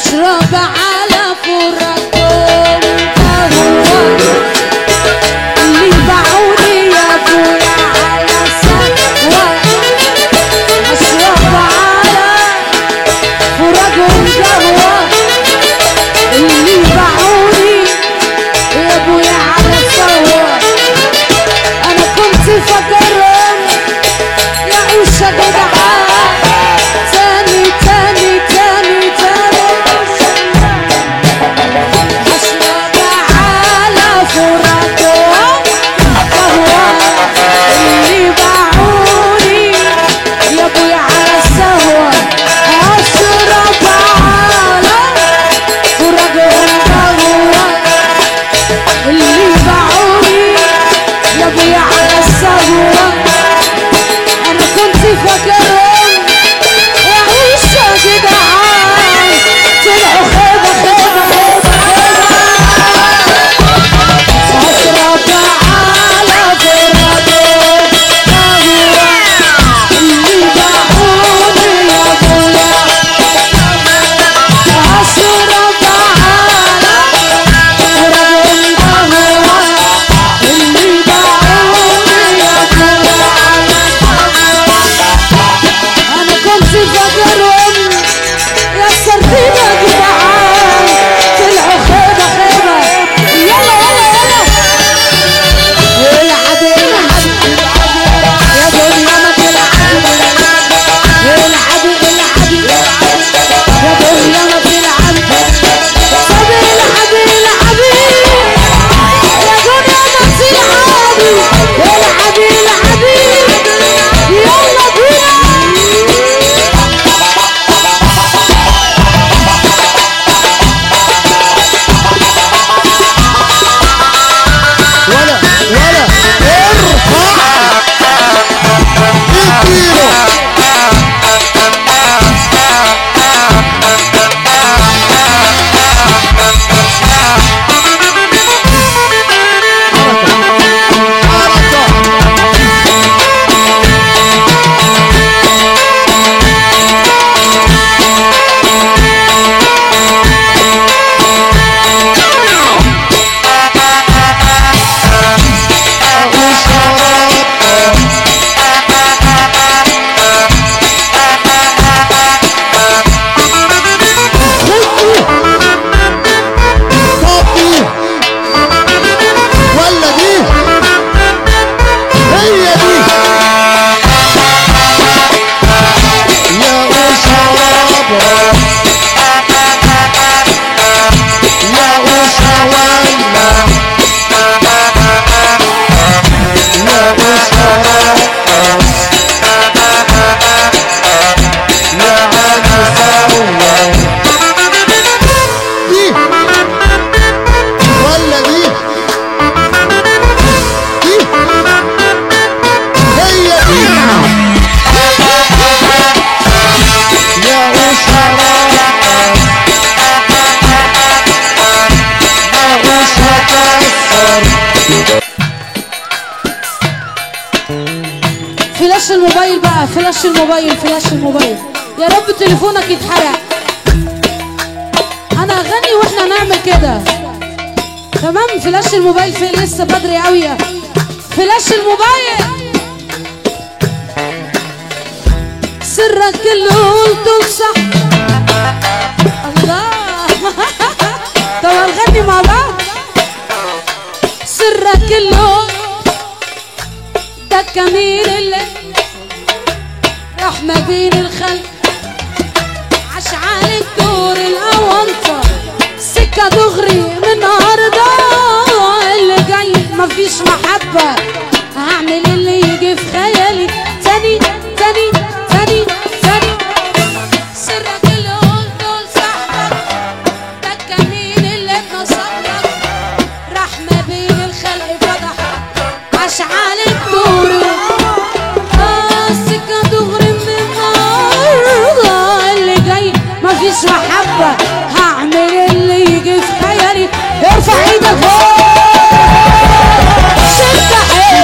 اشرب على فرقكم قهوة اللي باعوني يا ابويا على سهوة اشرب على فرقهم قهوة اللي باعوني يا ابويا على سهوة انا كنت فاكرهم يعيش جدعان تاني تاني تاني تاني اشرب على فرقهم قهوة اللي باعوني يا ابويا على السهوة اشرب على فرقهم قهوة اللي باعوني يا ابويا على السهوة انا كنت فاكرهم يعيش جدعان طلعوا خيبة خيبة خيبة خيبة اشرب على فرقهم قهوة اللي باعوني يا ابويا اشرب على فرقهم قهوة اللي باعوني يا ابويا انا كنت فاكرهم يا سردين يا جدعان طلعوا خيبة خيبة يلا يلا يلا العب العب يا دنيا ما تلعب العب العب يا دنيا ما تلعب طب العب العب يا دنيا ما تلعبي العب العب يلا بينا ولا ولا ارفع اديله حركة طب دي ولا دي هي دي يا وشرابة يا وشوانا يا وشرابة يا عم دي ولا دي دي هي دي يا وشرابة يا وشكسر فلاش الموبايل بقى فلاش الموبايل فلاش الموبايل يا رب تليفونك يتحرق انا اغني واحنا نعمل كده تمام فلاش الموبايل فين لسه بدري قوي فلاش الموبايل سرك اللي قلته صح الله طب هنغني مع بعض سرك اللي قلته ده الجميل اللي راح ما بين الخلق عاش على الدور الاونطه سكه دغري من النهارده اللي جاي مفيش محبه هعمل اللي يجي في خيالي تاني تاني تاني تاني سرك اللي قلته لصاحبك ده الجميل اللي بنصبك راح ما بين الخلق فضحك عاش على الدور السكة دغري من النهارده اللي جاي مفيش محبة هعمل اللي يجي في خيالي ارفع ايدك فوق شد حيلك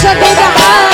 باشا جدعان